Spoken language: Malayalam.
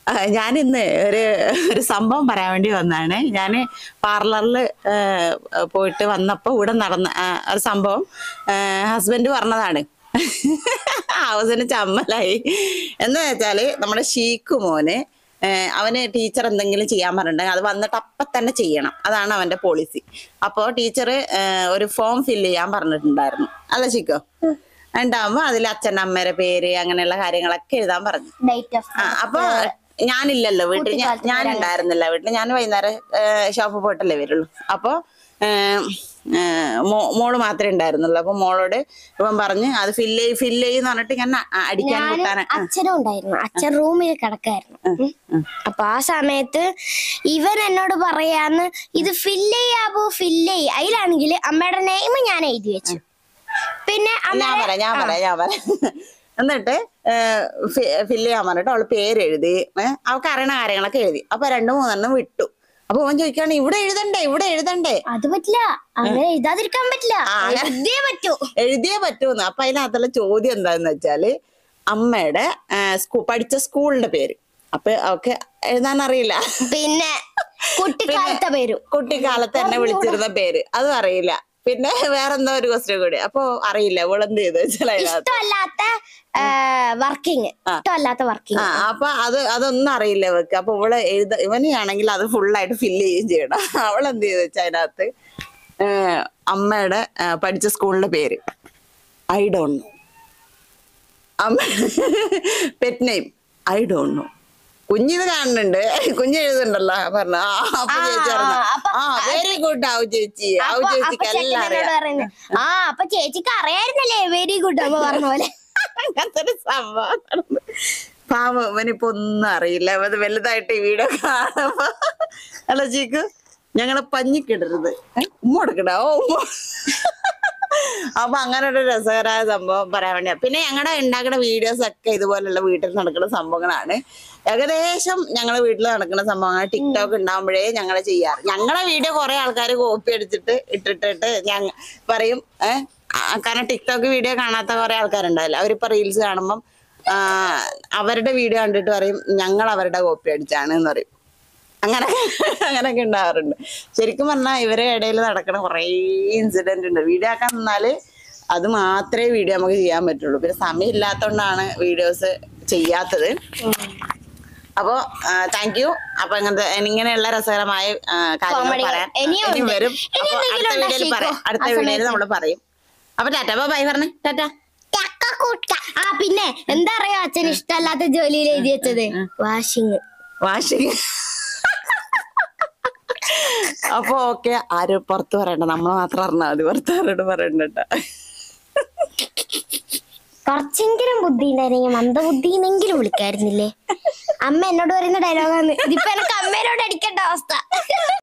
ഞാൻ ഇന്ന് ഒരു ഒരു സംഭവം പറയാൻ വേണ്ടി വന്നാണ് ഞാൻ പാർലറിൽ പോയിട്ട് വന്നപ്പോൾ ഇവിടെ നടന്ന ആ, ഒരു സംഭവം ഹസ്ബൻഡ് പറഞ്ഞതാണ് ഹൗസിന് ചമ്മലായി എന്ന് വെച്ചാല് നമ്മുടെ ഷീക്ക് മോന് ആ, അവന് ടീച്ചർ എന്തെങ്കിലും ചെയ്യാൻ പറഞ്ഞിട്ടുണ്ടെങ്കിൽ അത് വന്നിട്ട് അപ്പം തന്നെ ചെയ്യണം അതാണ് അവന്റെ പോളിസി അപ്പോൾ ടീച്ചർ ഒരു ഫോം ഫില്ല് ചെയ്യാൻ പറഞ്ഞിട്ടുണ്ടായിരുന്നു അല്ല ഷിക്കോ ഉണ്ടാവുമ്പോ അതിൽ അച്ഛൻ്റെ അമ്മയുടെ പേര് അങ്ങനെയുള്ള കാര്യങ്ങളൊക്കെ എഴുതാൻ പറഞ്ഞു ഡേറ്റ് ഓഫ് ആ, അപ്പൊ ഞാനില്ലല്ലോ വീട്ടിൽ ഞാൻ- ഞാൻ ഉണ്ടായിരുന്നില്ല വീട്ടിൽ ഞാൻ വൈകുന്നേരം ഷോപ്പ് പോയിട്ടല്ലേ വരുള്ളൂ അപ്പൊ ഏ, ഏ, മോ- മോള് മാത്രമേ ഉണ്ടായിരുന്നുള്ളൂ അപ്പൊ മോളോട് ഇവൻ പറഞ്ഞ് അത് ഫില്ല് ചെയ്യ് ഫില്ല് ചെയ്യുന്ന പറഞ്ഞിട്ട് ഞാൻ അ- അടിക്കാൻ ഞാനും കൂട്ടാൻ അച്ഛനും ഉണ്ടായിരുന്നു അച്ഛൻ റൂമിൽ കിടക്കായിരുന്നു ഉം. അപ്പൊ ആ സമയത്ത് ഇവൻ എന്നോട് പറയാന്ന് ഇത് ഫില്ല് ചെയ്യാവോ ഫില്ല് ചെയ്യ അതിലാണെങ്കിൽ അമ്മയുടെ നെയിം ഞാൻ എഴുതി വെച്ചു പിന്നെ അമ്മ ഞാൻ പറയാം ഞാൻ പറയാം ഞാൻ പറയാം എന്നിട്ട് ഫില്ല് ചെയ്യാൻ പറഞ്ഞിട്ട് അവള് പേര് എഴുതി ഏ, അവൾക്ക് അറിയണ കാര്യങ്ങളൊക്കെ എഴുതി അപ്പൊ രണ്ടു മൂന്നെണ്ണം വിട്ടു അപ്പൊ അവൻ ചോദിക്കാണ് ഇവിടെ എഴുതണ്ടേ ഇവിടെ എഴുതണ്ടേ അത് പറ്റില്ല അങ്ങനെ എഴുതാതിരിക്കാൻ പറ്റില്ല ആ, അങ്ങനെ- എഴുതിയേ പറ്റൂ എഴുതിയേ പറ്റൂന്ന് അപ്പൊ അതിനകത്തുള്ള ചോദ്യം എന്താന്ന് വെച്ചാല് അമ്മയുടെ ആ, സ്കൂ പഠിച്ച സ്കൂളിന്റെ പേര് അപ്പൊ അവക്ക് എഴുതാൻ അറിയില്ല പിന്നെ കുട്ടിക്കാലത്തെ പേരും കുട്ടിക്കാലത്ത് എന്നെ വിളിച്ചിരുന്ന പേര് അതും അറിയില്ല പിന്നെ വേറെന്തോ ഒരു ക്വസ്റ്റ്യൻ കൂടി അപ്പൊ അറിയില്ല ഇവളെന്ത് ചെയ്ത് വെച്ചാൽ അതിനകത്ത് ഇഷ്ടമല്ലാത്ത വർക്കിംഗ് ഇഷ്ടമല്ലാത്ത വർക്കിംഗ് ആ അപ്പൊ അത് അതൊന്നും അറിയില്ല ഇവക്ക് അപ്പൊ ഇവള് എഴുത ഇവനെയാണെങ്കിൽ അത് ഫുള്ളായിട്ട് ഫില്ല് ചെയ്യുകയും ചെയ്യണം അവളെന്ത് ചെയ്ത് വെച്ചാൽ അതിനകത്ത് ഏ, അമ്മയുടെ ആ, പഠിച്ച സ്കൂളിന്റെ പേര് ഐ ഡോണ്ട് നോ അമ്മ pet name I don't know കുഞ്ഞിത് കാണുന്നുണ്ട് കുഞ്ഞ് എഴുതുന്നുണ്ടല്ലോ പറഞ്ഞു ആ അപ്പൊ ചേച്ചി പറഞ്ഞു അപ്പൊ ആ വെരി ഗുഡ് ആവു ചേച്ചി ആവു അപ്പൊ- അപ്പൊ ചേച്ചിക്ക് ചെക്കൻ എല്ലാം എന്നോട് അറിയാം പറയുന്നത്, ആ അപ്പൊ ചേച്ചിക്ക് അറിയായിരുന്നല്ലേ വെരി ഗുഡ് അമ്മ പറഞ്ഞ പോലെ അങ്ങനത്തെ ഒരു സംഭവം നടന്നു. പാവം ഇവനിപ്പോ ഒന്നും അറിയില്ല അവത് വലുതായിട്ട് ഈ വീഡിയോ കാണുമ്പോ അല്ല ചീക്ക് ഞങ്ങളെ പഞ്ഞിക്കിടരുത് ഏ? ഉമ്മ കൊടുക്കണ ഓ ഉമ്മ അപ്പൊ അങ്ങനെ ഒരു രസകരമായ സംഭവം പറയാൻ വേണ്ടിയാ പിന്നെ ഞങ്ങളുടെ ഉണ്ടാക്കുന്ന വീഡിയോസ് ഒക്കെ ഇതുപോലുള്ള വീട്ടിൽ നടക്കുന്ന സംഭവങ്ങളാണ് ഏകദേശം ഞങ്ങളെ വീട്ടിൽ നടക്കുന്ന സംഭവങ്ങൾ ടിക്ടോക്ക് ഉണ്ടാകുമ്പോഴേ ഞങ്ങൾ ചെയ്യാറ് ഞങ്ങളെ വീഡിയോ കുറെ ആൾക്കാർ കോപ്പി അടിച്ചിട്ട് ഇട്ടിട്ടിട്ട് ഞങ്ങ പറയും ഏഹ് കാരണം ടിക്ടോക്ക് വീഡിയോ കാണാത്ത കുറെ ആൾക്കാരുണ്ടാവില്ല അവരിപ്പോ റീൽസ് കാണുമ്പം ആ, അവരുടെ വീഡിയോ കണ്ടിട്ട് പറയും ഞങ്ങൾ അവരുടെ കോപ്പി അടിച്ചാണ് എന്ന് പറയും അങ്ങനെ അങ്ങനെയൊക്കെ ഉണ്ടാവാറുണ്ട് ശരിക്കും പറഞ്ഞാൽ ഇവരെ ഇടയിൽ നടക്കുന്ന കുറേ ഇൻസിഡന്റ് ഉണ്ട് വീഡിയോ ആക്കാൻ നിന്നാല് അത് മാത്രമേ വീഡിയോ നമുക്ക് ചെയ്യാൻ പറ്റുള്ളൂ പിന്നെ സമയം ഇല്ലാത്തതുകൊണ്ടാണ് വീഡിയോസ് ചെയ്യാത്തത് അപ്പോ താങ്ക് യു അപ്പൊ ഇങ്ങനത്തെ ഇങ്ങനെയുള്ള രസകരമായ ആ, കാര്യങ്ങൾ Comedy കൾ പറയാൻ ഇനിയും ഇനി ഉണ്ട്. വരും ഇനി അപ്പൊ അടുത്ത എന്തെങ്കിലും ഉണ്ടോ, വീഡിയോയിൽ പറയാം ഷീക്കോ? അടുത്ത ആ വീഡിയോയിൽ സമയത്ത്? നമ്മൾ പറയും അപ്പൊ ടാറ്റ ബൈ പറഞ്ഞേ ടാറ്റ ആ പിന്നെ എന്താ അറിയോ അച്ഛൻ ഇഷ്ടമല്ലാത്ത ജോലിയിൽ എഴുതി വെച്ചത് വാഷിങ് വാഷിങ് അപ്പൊ ഓക്കെ ആരും പുറത്ത് പറയണ്ട നമ്മൾ മാത്രം അറിഞ്ഞാൽ മതി പുറത്ത് ആരോട് പറയണ്ട ട്ടോ. കുറച്ചെങ്കിലും ബുദ്ധി ഉണ്ടായിരുന്നെങ്കിൽ മന്ദബുദ്ധി എന്നെങ്കിലും വിളിക്കായിരുന്നില്ലേ അമ്മ എന്നോട് പറയുന്ന ഡയലോഗാണ് ഇതിപ്പോ എനക്ക് അമ്മേനോട് അടിക്കേണ്ട അവസ്ഥ